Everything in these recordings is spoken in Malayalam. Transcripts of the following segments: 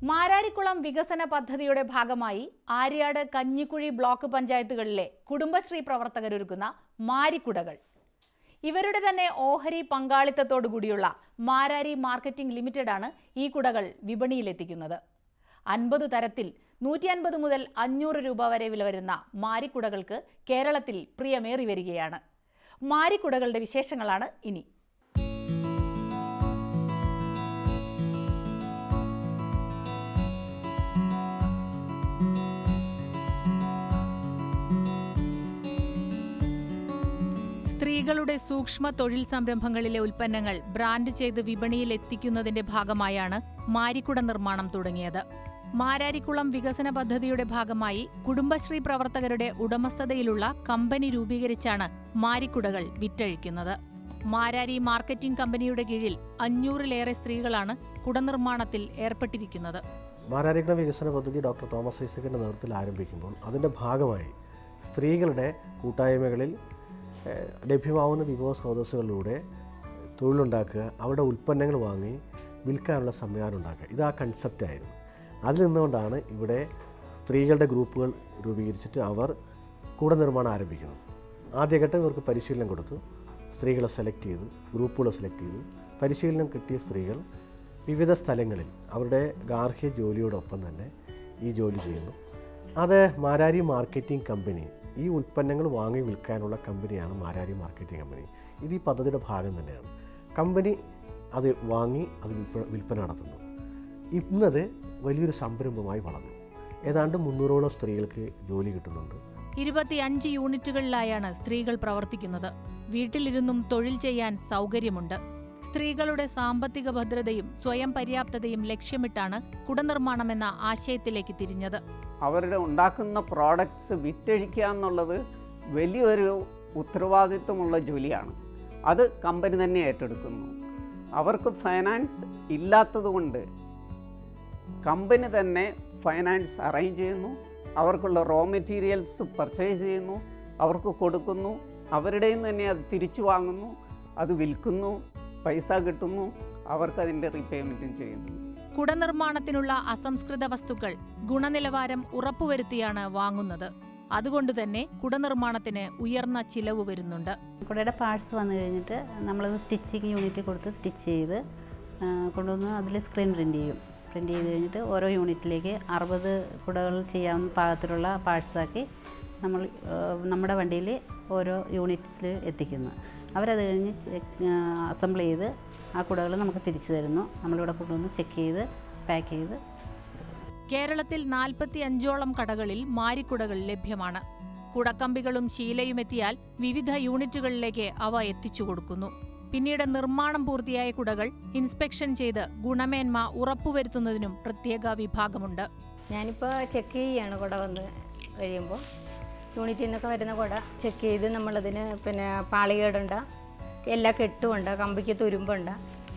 മാരാരിക്കുളം വികസന പദ്ധതിയുടെ ഭാഗമായി ആര്യാട് കഞ്ഞിക്കുഴി ബ്ലോക്ക് പഞ്ചായത്തുകളിലെ കുടുംബശ്രീ പ്രവർത്തകരൊരുക്കുന്ന മാരിക്കുടകൾ ഇവരുടെ തന്നെ ഓഹരി പങ്കാളിത്തത്തോടുകൂടിയുള്ള മാരാരി മാർക്കറ്റിംഗ് ലിമിറ്റഡാണ് ഈ കുടകൾ വിപണിയിലെത്തിക്കുന്നത് അൻപത് തരത്തിൽ നൂറ്റി അൻപത് മുതൽ അഞ്ഞൂറ് രൂപ വരെ വില വരുന്ന മാരിക്കുടകൾക്ക് കേരളത്തിൽ പ്രിയമേറി വരികയാണ് മാരിക്കുടകളുടെ വിശേഷങ്ങളാണ് ഇനി സ്ത്രീകളുടെ സൂക്ഷ്മ തൊഴിൽ സംരംഭങ്ങളിലെ ഉൽപ്പന്നങ്ങൾ ബ്രാൻഡ് ചെയ്ത് വിപണിയിൽ എത്തിക്കുന്നതിന്റെ ഭാഗമായാണ് മാരിക്കുട നിർമ്മാണം തുടങ്ങിയത് മാരാരിക്കുളം വികസന പദ്ധതിയുടെ ഭാഗമായി കുടുംബശ്രീ പ്രവർത്തകരുടെ ഉടമസ്ഥതയിലുള്ള കമ്പനി രൂപീകരിച്ചാണ് മാരിക്കുടകൾ വിറ്റഴിക്കുന്നത് മാരാരി മാർക്കറ്റിംഗ് കമ്പനിയുടെ കീഴിൽ അഞ്ഞൂറിലേറെ സ്ത്രീകളാണ് കുടനിർമ്മാണത്തിൽ ഏർപ്പെട്ടിരിക്കുന്നത് മാരാരിക്കുളം വികസന പദ്ധതി ഡോക്ടർ തോമസ് ഐസക്കിൻ്റെ നേതൃത്വത്തിൽ ആരംഭിക്കുമ്പോൾ അതിൻ്റെ ഭാഗമായി സ്ത്രീകളുടെ കൂട്ടായ്മകളിൽ ഏഹ്, ലഭ്യമാവുന്ന വിഭവ സ്രോതസ്സുകളിലൂടെ തൊഴിലുണ്ടാക്കുക അവരുടെ ഉൽപ്പന്നങ്ങൾ വാങ്ങി വിൽക്കാനുള്ള സംവിധാനം ഉണ്ടാക്കുക ഇത് ആ കൺസെപ്റ്റായിരുന്നു അതിൽ നിന്നുകൊണ്ടാണ് ഇവിടെ സ്ത്രീകളുടെ ഗ്രൂപ്പുകൾ രൂപീകരിച്ചിട്ട് അവർ കൂട നിർമ്മാണം ആരംഭിക്കുന്നത് ആദ്യഘട്ടം ഇവർക്ക് പരിശീലനം കൊടുത്തു സ്ത്രീകളെ സെലക്ട് ചെയ്തു ഗ്രൂപ്പുകളെ സെലക്ട് ചെയ്തു പരിശീലനം കിട്ടിയ സ്ത്രീകൾ വിവിധ സ്ഥലങ്ങളിൽ അവരുടെ ഗാർഹിക ജോലിയോടൊപ്പം തന്നെ ഈ ജോലി ചെയ്യുന്നു അത് മാരാരി മാർക്കറ്റിംഗ് കമ്പനി ഈ ഉൽപ്പന്നങ്ങൾ വാങ്ങി വിൽക്കാനുള്ള കമ്പനിയാണ് മാരാരി മാർക്കറ്റിംഗ് കമ്പനി ഇത് ഈ പദ്ധതിയുടെ ഭാഗം തന്നെയാണ് കമ്പനി അത് വാങ്ങി അത് വിൽപ്പന വിൽപ്പന നടത്തുന്നു ഇന്നത് വലിയൊരു സംരംഭമായി വളർന്നു ഏതാണ്ട് മുന്നൂറോളം സ്ത്രീകൾക്ക് ജോലി കിട്ടുന്നുണ്ട് ഇരുപത്തിയഞ്ച് യൂണിറ്റുകളിലായാണ് സ്ത്രീകൾ പ്രവർത്തിക്കുന്നത് വീട്ടിലിരുന്നും തൊഴിൽ ചെയ്യാൻ സൗകര്യമുണ്ട് സ്ത്രീകളുടെ സാമ്പത്തിക ഭദ്രതയും സ്വയം പര്യാപ്തതയും ലക്ഷ്യമിട്ടാണ് കുടനിർമ്മാണമെന്ന ആശയത്തിലേക്ക് തിരിഞ്ഞത് അവരുടെ ഉണ്ടാക്കുന്ന പ്രോഡക്ട്സ് വിറ്റഴിക്കുക എന്നുള്ളത് വലിയൊരു ഉത്തരവാദിത്വമുള്ള ജോലിയാണ് അത് കമ്പനി തന്നെ ഏറ്റെടുക്കുന്നു അവർക്ക് ഫൈനാൻസ് ഇല്ലാത്തതുകൊണ്ട് കമ്പനി തന്നെ ഫൈനാൻസ് അറേഞ്ച് ചെയ്യുന്നു അവർക്കുള്ള റോ മെറ്റീരിയൽസ് പർച്ചേസ് ചെയ്യുന്നു അവർക്ക് കൊടുക്കുന്നു അവരുടെ നിന്ന് തന്നെ അത് തിരിച്ചു വാങ്ങുന്നു അത് വിൽക്കുന്നു പൈസ കിട്ടുന്നു അവർക്കതിൻ്റെ റീപേയ്മെൻറ്റും ചെയ്യുന്നു കുടനിർമ്മാണത്തിനുള്ള അസംസ്കൃത വസ്തുക്കൾ ഗുണനിലവാരം ഉറപ്പുവരുത്തിയാണ് വാങ്ങുന്നത് അതുകൊണ്ടുതന്നെ കുടനിർമ്മാണത്തിന് ഉയർന്ന ചിലവ് വരുന്നുണ്ട് കുടയുടെ പാർട്സ് വന്നു കഴിഞ്ഞിട്ട് നമ്മളത് സ്റ്റിച്ചിങ് യൂണിറ്റിൽ കൊടുത്ത് സ്റ്റിച്ച് ചെയ്ത് ആ, കൊണ്ടുവന്ന് അതിൽ സ്ക്രീൻ പ്രിൻ്റ് ചെയ്യും പ്രിൻ്റ് ചെയ്ത് കഴിഞ്ഞിട്ട് ഓരോ യൂണിറ്റിലേക്ക് അറുപത് കുടകൾ ചെയ്യാവുന്ന പാകത്തിലുള്ള പാർട്സാക്കി നമ്മൾ ആ, നമ്മുടെ വണ്ടിയിൽ ഓരോ യൂണിറ്റ്സിൽ എത്തിക്കുന്നു അവരത് കഴിഞ്ഞ് അസംബിൾ ചെയ്ത് ആ കുടകൾ നമുക്ക് തിരിച്ചു തരുന്നു നമ്മളിവിടെ കൊണ്ടുവന്ന് ചെക്ക് ചെയ്ത് പാക്ക് ചെയ്ത് കേരളത്തിൽ നാൽപ്പത്തി അഞ്ചോളം കടകളിൽ മാരിക്കുടകൾ ലഭ്യമാണ് കുടക്കമ്പികളും ശീലയും എത്തിയാൽ വിവിധ യൂണിറ്റുകളിലേക്ക് അവ എത്തിച്ചു കൊടുക്കുന്നു പിന്നീട് നിർമ്മാണം പൂർത്തിയായ കുടകൾ ഇൻസ്പെക്ഷൻ ചെയ്ത് ഗുണമേന്മ ഉറപ്പുവരുത്തുന്നതിനും പ്രത്യേക വിഭാഗമുണ്ട് ഞാനിപ്പോൾ ചെക്ക് ചെയ്യാണ് കുട വന്ന് കഴിയുമ്പോൾ യൂണിറ്റിൽ നിന്നൊക്കെ വരുന്ന കുട ചെക്ക് ചെയ്ത് നമ്മളതിന് പിന്നെ പാളികേടുണ്ട എല്ലാ കെട്ടുമുണ്ട് കമ്പിക്ക് തുരുമ്പുണ്ട്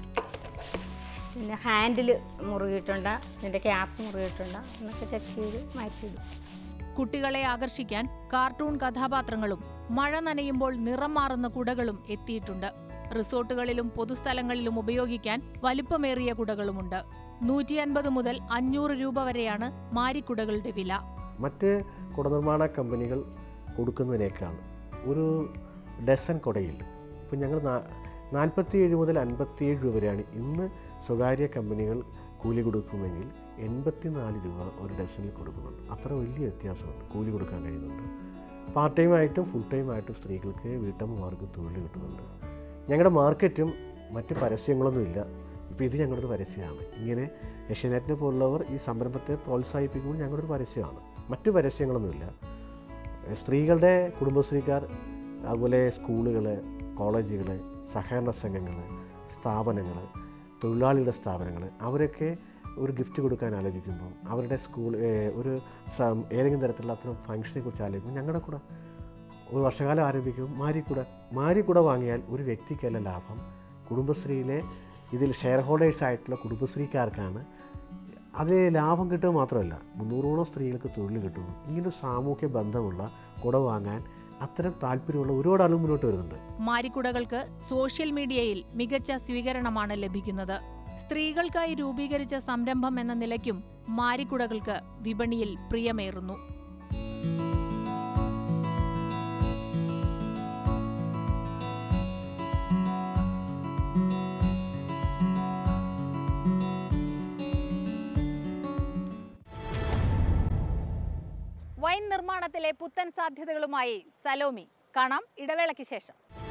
പിന്നെ ഹാൻഡിൽ മുറുകിയിട്ടുണ്ട് ഇതിൻ്റെ ക്യാപ്പ് മുറുകിയിട്ടുണ്ട് എന്നൊക്കെ ചെക്ക് ചെയ്ത് മാറ്റിയിടും കുട്ടികളെ ആകർഷിക്കാൻ കാർട്ടൂൺ കഥാപാത്രങ്ങളും മഴ നനയുമ്പോൾ നിറം മാറുന്ന കുടകളും എത്തിയിട്ടുണ്ട് റിസോർട്ടുകളിലും പൊതുസ്ഥലങ്ങളിലും ഉപയോഗിക്കാൻ വലിപ്പമേറിയ കുടകളുമുണ്ട് നൂറ്റി അൻപത് മുതൽ അഞ്ഞൂറ് രൂപ വരെയാണ് മാരിക്കുടകളുടെ വില മറ്റ് കുടനിർമ്മാണ കമ്പനികൾ കൊടുക്കുന്നതിനേക്കാൾ ഒരു ഡസൻ കുടയിൽ ഇപ്പം ഞങ്ങൾ നാൽപ്പത്തിയേഴ് മുതൽ അൻപത്തിയേഴ് രൂപ വരെയാണ് ഇന്ന് സ്വകാര്യ കമ്പനികൾ കൂലി കൊടുക്കുമെങ്കിൽ എൺപത്തിനാല് രൂപ ഒരു ഡസനിൽ കൊടുക്കുന്നുണ്ട് അത്ര വലിയ വ്യത്യാസമുണ്ട് കൂലി കൊടുക്കാൻ കഴിയുന്നുണ്ട് പാർട്ട് ടൈം ആയിട്ടും ഫുൾ ടൈം ആയിട്ടും സ്ത്രീകൾക്ക് വീട്ടമ്മമാർക്ക് തൊഴിൽ കിട്ടുന്നുണ്ട് ഞങ്ങളുടെ മാർക്കറ്റും മറ്റ് പരസ്യങ്ങളൊന്നുമില്ല ഇപ്പോൾ ഇത് ഞങ്ങളുടെ ഒരു പരസ്യമാണ് ഇങ്ങനെ ഏഷ്യാനെറ്റിനെ പോലുള്ളവർ ഈ സംരംഭത്തെ പ്രോത്സാഹിപ്പിക്കുമ്പോൾ ഞങ്ങളുടെ ഒരു പരസ്യമാണ് മറ്റു പരസ്യങ്ങളൊന്നുമില്ല ഏഹ് സ്ത്രീകളുടെ കുടുംബശ്രീക്കാർ അതുപോലെ സ്കൂളുകൾ കോളേജുകൾ സഹകരണ സംഘങ്ങൾ സ്ഥാപനങ്ങൾ തൊഴിലാളികളുടെ സ്ഥാപനങ്ങൾ അവരൊക്കെ ഒരു ഗിഫ്റ്റ് കൊടുക്കാൻ ആലോചിക്കുമ്പോൾ അവരുടെ സ്കൂൾ ഏഹ് ഒരു സം- ഏതെങ്കിലും തരത്തിലുള്ള അത്തരം ഫംഗ്ഷനെ കുറിച്ച് ആലോചിക്കുമ്പോൾ ഞങ്ങളുടെ കൂടെ ഒരു വർഷകാലം ആരംഭിക്കും മാരിക്കുട മാരിക്കുട വാങ്ങിയാൽ ഒരു വ്യക്തിക്കല്ല ലാഭം കുടുംബശ്രീയിലെ ഇതിൽ ഷെയർ ഹോൾഡേഴ്സ് ആയിട്ടുള്ള കുടുംബശ്രീക്കാർക്കാണ് അതിൽ ലാഭം കിട്ടുക മാത്രമല്ല മുന്നൂറോളം സ്ത്രീകൾക്ക് തൊഴിൽ കിട്ടുന്നു ഇങ്ങനൊരു സാമൂഹ്യ ബന്ധമുള്ള കുട വാങ്ങാൻ അത്തരം താല്പര്യമുള്ള ഒരുപാട് ആളുകൾ മുന്നോട്ട് വരുന്നുണ്ട് മാരിക്കുടകൾക്ക് സോഷ്യൽ മീഡിയയിൽ മികച്ച സ്വീകരണമാണ് ലഭിക്കുന്നത് സ്ത്രീകൾക്കായി രൂപീകരിച്ച സംരംഭം എന്ന നിലയ്ക്കും മാരിക്കുടകൾക്ക് വിപണിയിൽ പ്രിയമേറുന്നു വൈൻ നിർമ്മാണത്തിലെ പുത്തൻ സാധ്യതകളുമായി സലോമി കാണാം ഇടവേളയ്ക്ക് ശേഷം